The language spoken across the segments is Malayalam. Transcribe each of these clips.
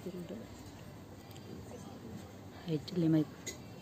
ഹൈറ്റില്ലേ മൈക്ക്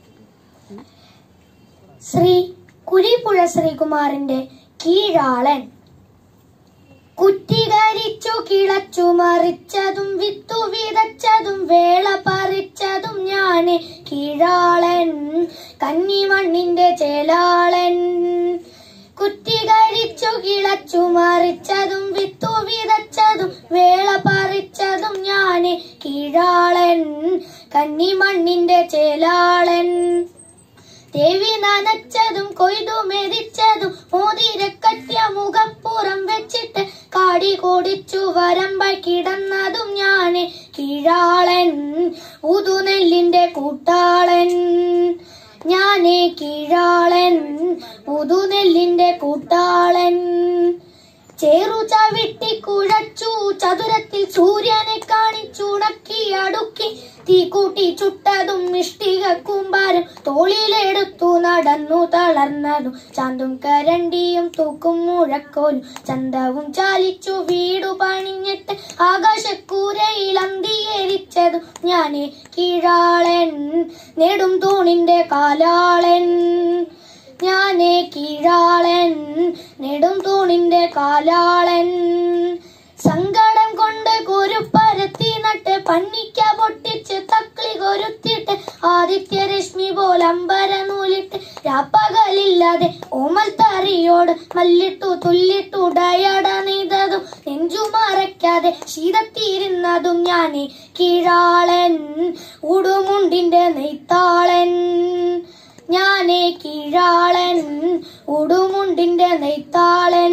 ശ്രീ കുരിപ്പുഴ ശ്രീകുമാറിന്റെ കീഴാളൻ കുറ്റികരിച്ചു കിളച്ചു മറിച്ചതും വിത്തു വിതച്ചതും വേള പറിച്ചതും ഞാന് കീഴാളൻ കന്നിമണ്ണിന്റെ ചേലാളൻ കുറ്റികരിച്ചു കിളച്ചു മറിച്ചതും വിത്തു വിതച്ചതും വേള പറിച്ചതും ഞാന് കീഴാളൻ കന്നിമണ്ണിന്റെ ചേലാളൻ ദേവി നനച്ചതും കൊയ്തു മെതിച്ചതും മോതിരക്കറ്റിയ മുഖപ്പുറം വെച്ചിട്ട് കാടി കോടിച്ചു വരമ്പായി കിടന്നതും ഞാന് കീഴാളൻ ഉതുനെല്ലിന്റെ കൂട്ടാളൻ ഞാനേ കീഴാളൻ പുതുനെല്ലിന്റെ കൂട്ടാളൻ ചേറു ചവിട്ടി കുഴച്ചു ചതുരത്തിൽ സൂര്യനെ കാണിച്ചുണക്കി അടുക്കി തീ കൂട്ടി ചുട്ടതും ഇഷ്ടിക കൂമ്പാരം തോളിലെടുത്തു നടന്നു തളർന്നതും ചാന്തും കരണ്ടിയും തൂക്കും മുഴക്കോലും ചന്തവും ചാലിച്ചു വീടു പണിഞ്ഞിട്ട് ആകാശക്കൂരയിൽ അന്തിയേരിച്ചതും ഞാനേ കീഴാളൻ നെടും തൂണിന്റെ കാലാളൻ ഞാനേ കീഴാളൻ നെടും തൂണിന്റെ കാലാളൻ സങ്കടം കൊണ്ട് കുരുപ്പരത്തി നട്ട് പന്നിക്ക പൊട്ടിച്ച് തക്കളി കൊരുത്തിട്ട് ആദിത്യരശ്മി പോലെ അമ്പര നൂലിട്ട് രാപ്പകലില്ലാതെ ഓമൽ തറിയോട് മല്ലിട്ടു തുല്ലിട്ടു ഡയട നെയ്തതും നെഞ്ചു മറയ്ക്കാതെ ശീതത്തിരുന്നതും ഞാനേ കീഴാളൻ ഉടുമുണ്ടിന്റെ നെയ്ത്താളൻ ഞാനേ കീഴാളൻ ഉടുമുണ്ടിന്റെ നെയ്ത്താളൻ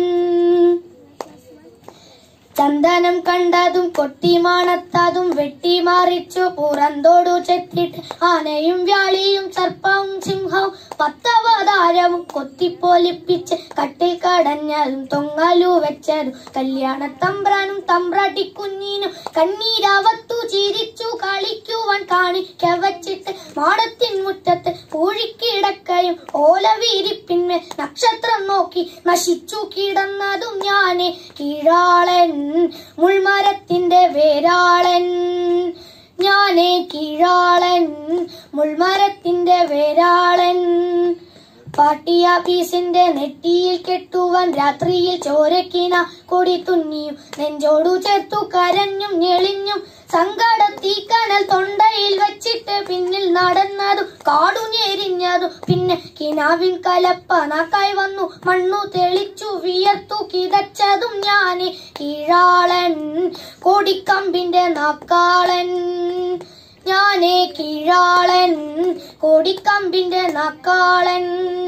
ചന്ദനം കണ്ടതും കൊട്ടിമാണത്തതും വെട്ടിമാറിച്ചു പുറന്തോടു ചെത്തിട്ട് ആനയും വ്യാളിയും സർപ്പവും സിംഹവും പത്തവതാരവും കൊത്തിപ്പൊലിപ്പിച്ച് കട്ടിൽ കടഞ്ഞതും തൊങ്ങലു വെച്ചതും കല്യാണത്തമ്പ്രാനും തമ്പ്രാട്ടി കുഞ്ഞിനും കണ്ണീരാവത്തു ചിരിച്ചു കളിക്കുവാൻ കാണിക്ക വച്ചിട്ട് മാടത്തിൻ മുറ്റത്ത് പൂഴിക്കിടക്കയും ഓലവീരിപ്പിന്മേൽ നക്ഷത്രം നോക്കി നശിച്ചു കിടന്നതും ഞാനേ കീഴാളൻ മുൾമരത്തിന്റെ വേരാളൻ ഞാനേ കീഴാളൻ മുൾമരത്തിന്റെ വേരാളൻ പാട്ടിയാപ്പീസിന്റെ നെറ്റിയിൽ കെട്ടുവാൻ രാത്രിയിൽ ചോരക്കിന കൊടി തുന്നിയും നെഞ്ചോടു ചേർത്തു കരഞ്ഞും ഞെളിഞ്ഞും സങ്കടത്തീ കനൽ തൊണ്ടയിൽ വെച്ചിട്ട് പിന്നിൽ നടന്നതും കാടു ഞെരിഞ്ഞതും പിന്നെ കിനാവിൻ കലപ്പ നാക്കായി വന്നു മണ്ണു തെളിച്ചു വിയർത്തു കിതച്ചതും ഞാന് കീഴാളൻ കൊടിക്കമ്പിന്റെ നാക്കാളൻ ഞാനേ കീഴാളൻ കൊടിക്കമ്പിന്റെ നാക്കാളൻ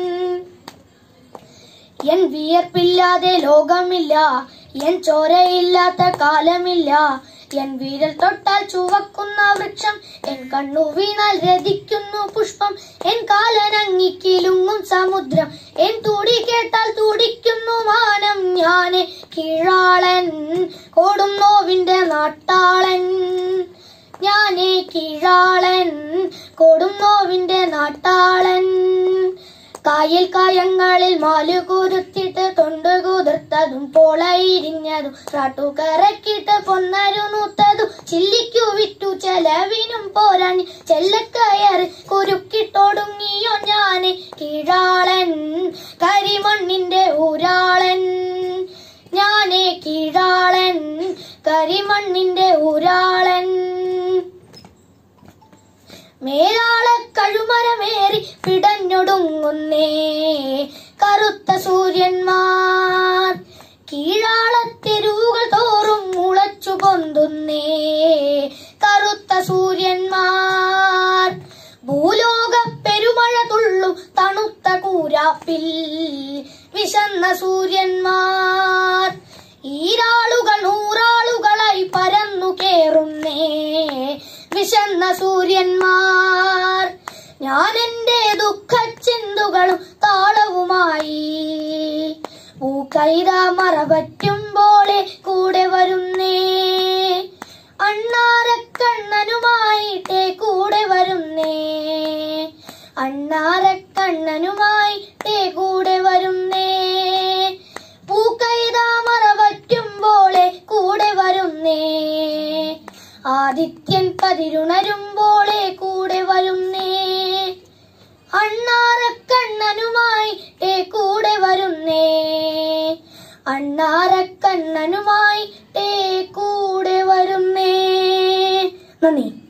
എൻ വിയർപ്പില്ലാതെ ലോകമില്ല എൻ ചോരയില്ലാത്ത കാലമില്ല എൻ വീരൽ തൊട്ടാൽ ചുവക്കുന്ന വൃക്ഷം എൻ കണ്ണു വീണാൽ രതിക്കുന്നു പുഷ്പം എൻ കാലനങ്ങിക്കിലുങ്ങും സമുദ്രം എൻ തുടി കേട്ടാൽ തുടിക്കുന്നു മാനം ഞാന് കീഴാളൻ കൊടും നോവിന്റെ നാട്ടാളൻ ഞാനേ കീഴാളൻ കൊടും നോവിന്റെ നാട്ടാളൻ കായൽ കായങ്ങളിൽ മാലു കുരുത്തിട്ട് തൊണ്ടു കുതിർത്തതും പോളയിരിഞ്ഞതും റാട്ടുകറക്കിട്ട് പൊന്നരു നൂത്തതും ചില്ലിക്കു വിറ്റു ചെലവിനും പോരാൻ ചെല്ലക്കയറ് കുരുക്കിട്ടൊടുങ്ങിയോ ഞാന് കീഴാളൻ കരിമണ്ണിന്റെ ഊരാളൻ ഞാനേ കീഴാളൻ കരിമണ്ണിന്റെ ഊരാളൻ മേലാള കഴുമരമേറി പിടഞ്ഞൊടുങ്ങുന്നേ കറുത്ത സൂര്യന്മാർ കീഴാളത്തെരുവുകൾ തോറും മുളച്ചു പൊന്തുന്നേ കറുത്ത സൂര്യന്മാർ ഭൂലോക പെരുമഴ തുള്ളും തണുത്ത കൂരാപ്പിൽ വിശന്ന സൂര്യന്മാർ ഈരാളുകൾ നൂറാളുകളായി പരന്നു കേറുന്നേ വിശന്ന സൂര്യന്മാർ ഞാൻ എന്റെ ദുഃഖച്ചിന്തുകളും താളവുമായി പൂക്കൈത മറപറ്റുമ്പോളെ കൂടെ വരുന്നേ അണ്ണാരക്കണ്ണനുമായിട്ടേ കൂടെ വരുന്നേ അണ്ണാരക്കണ്ണനുമായിട്ടേ കൂടെ വരുന്നേ പൂക്കൈത മറപറ്റുമ്പോളെ കൂടെ വരുന്നേ ആദിത്യൻ കതിരുണരുമ്പോളെ കൂടെ വരുന്നേ അണ്ണാറക്കണ്ണനുമായി ടേ കൂടെ വരുന്നേ അണ്ണാറക്കണ്ണനുമായി ടേ കൂടെ വരുന്നേ നന്ദി